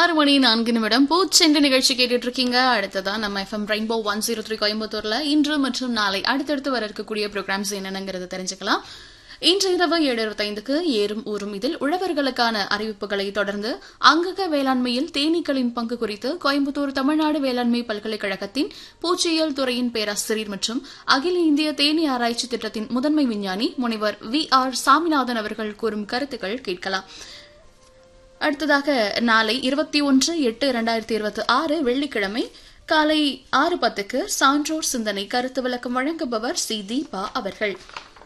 ஆறு மணி நான்கு நிமிடம் பூச்செண்டு நிகழ்ச்சி கேட்டுட்டு இருக்கீங்க அடுத்ததான் நம்ம FM rainbow one zero three கோயம்புத்தூர்ல இன்று மற்றும் நாளை அடுத்தடுத்து வர இருக்கக்கூடிய ப்ரோக்ராம்ஸ் என்னென்னங்கிறத தெரிஞ்சுக்கலாம் இன்று இரவு ஏழு இருபத்தைந்துக்கு ஏறும் ஊரும் இதில் உழவர்களுக்கான அறிவிப்புகளை தொடர்ந்து அங்கக வேளாண்மையில் தேனீக்களின் பங்கு குறித்து கோயம்புத்தூர் தமிழ்நாடு வேளாண்மை பல்கலைக்கழகத்தின் பூச்சியியல் துறையின் பேராசிரியர் மற்றும் அகில இந்திய தேனீ ஆராய்ச்சி திட்டத்தின் முதன்மை விஞ்ஞானி முனைவர் வி ஆர் சாமிநாதன் அவர்கள் கூறும் கருத்துக்கள் கேட்கலாம் அடுத்ததாக நாளை இருபத்தி ஒன்று எட்டு இரண்டாயிரத்தி இருபத்தி ஆறு வெள்ளிக்கிழமை காலை ஆறு பத்துக்கு சான்றோர் சிந்தனை கருத்து விளக்கம் வழங்குபவர் சி தீபா அவர்கள்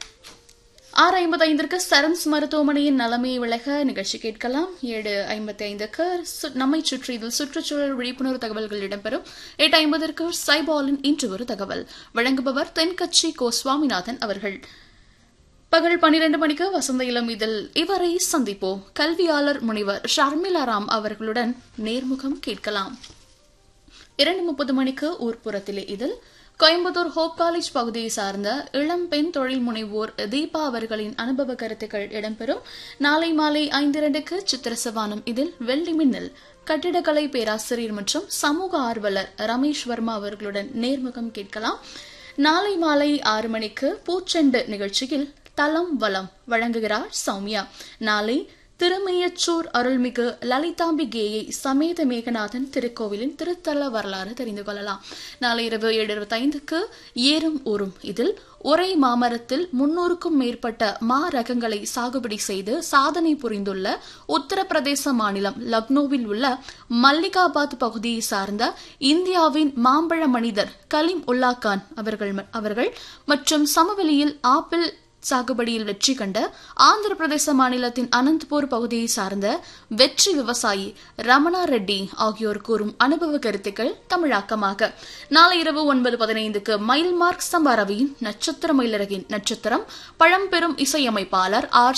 ஆறு ஐம்பத்தி ஐந்திற்கு சரன்ஸ் மருத்துவமனையின் நலமையை விலக நிகழ்ச்சி கேட்கலாம் ஏழு ஐம்பத்தி ஐந்துக்கு சு- நம்மை சுற்றி இதில் சுற்றுச்சூழல் விழிப்புணர்வு தகவல்கள் இடம்பெறும் எட்டு ஐம்பதற்கு சைபாலின் இன்று ஒரு தகவல் வழங்குபவர் தென்கட்சி கோ சுவாமிநாதன் அவர்கள் பகல் பனிரெண்டு மணிக்கு வசந்த இளம் இதில் இவரை சந்திப்போம் கல்வியாளர் முனைவர் ஷர்மிளா ராம் அவர்களுடன் நேர்முகம் கேட்கலாம் இரண்டு முப்பது மணிக்கு ஊர்ப்புறத்திலே இதில் கோயம்புத்தூர் ஹோப் காலேஜ் பகுதியை சார்ந்த இளம் பெண் தொழில் முனைவோர் தீபா அவர்களின் அனுபவ கருத்துக்கள் இடம்பெறும் நாளை மாலை ஐந்து இரண்டுக்கு சித்திரசவானம் இதில் வெள்ளி மின்னல் கட்டிடக்கலை பேராசிரியர் மற்றும் சமூக ஆர்வலர் ரமேஷ் வர்மா அவர்களுடன் நேர்முகம் கேட்கலாம் நாளை மாலை ஆறு மணிக்கு பூச்செண்டு நிகழ்ச்சியில் தலம் வலம் வழங்குகிறார் சௌமியா நாளை திருமையச்சூர் அருள்மிகு லலிதாம்பி கேயை சமேத மேகநாதன் திருக்கோவிலின் திருத்தல வரலாறு தெரிந்து கொள்ளலாம் நாளை இரவு ஏழு இருபத்தைந்துக்கு ஏறும் ஊரும் இதில் ஒரே மாமரத்தில் முன்னூறுக்கும் மேற்பட்ட மா ரகங்களை சாகுபடி செய்து சாதனை புரிந்துள்ள உத்தரப்பிரதேச மாநிலம் லக்னோவில் உள்ள மல்லிகாபாத் பகுதியை சார்ந்த இந்தியாவின் மாம்பழ மனிதர் கலீம் உல்லா கான் அவர்கள் அவர்கள் மற்றும் சமவெளியில் ஆப்பிள் சாகுபடியில் வெற்றி கண்ட ஆந்திர பிரதேச மாநிலத்தின் அனந்த்பூர் பகுதியை சார்ந்த வெற்றி விவசாயி ரமணா ரெட்டி ஆகியோர் கூறும் அனுபவ கருத்துக்கள் தமிழாக்கமாக நாளை இரவு ஒன்பது பதினைந்துக்கு மைல் மார்க் சம்பாரவியின் நட்சத்திர மயிலரகின் நட்சத்திரம் பழம்பெரும் இசையமைப்பாளர் ஆர்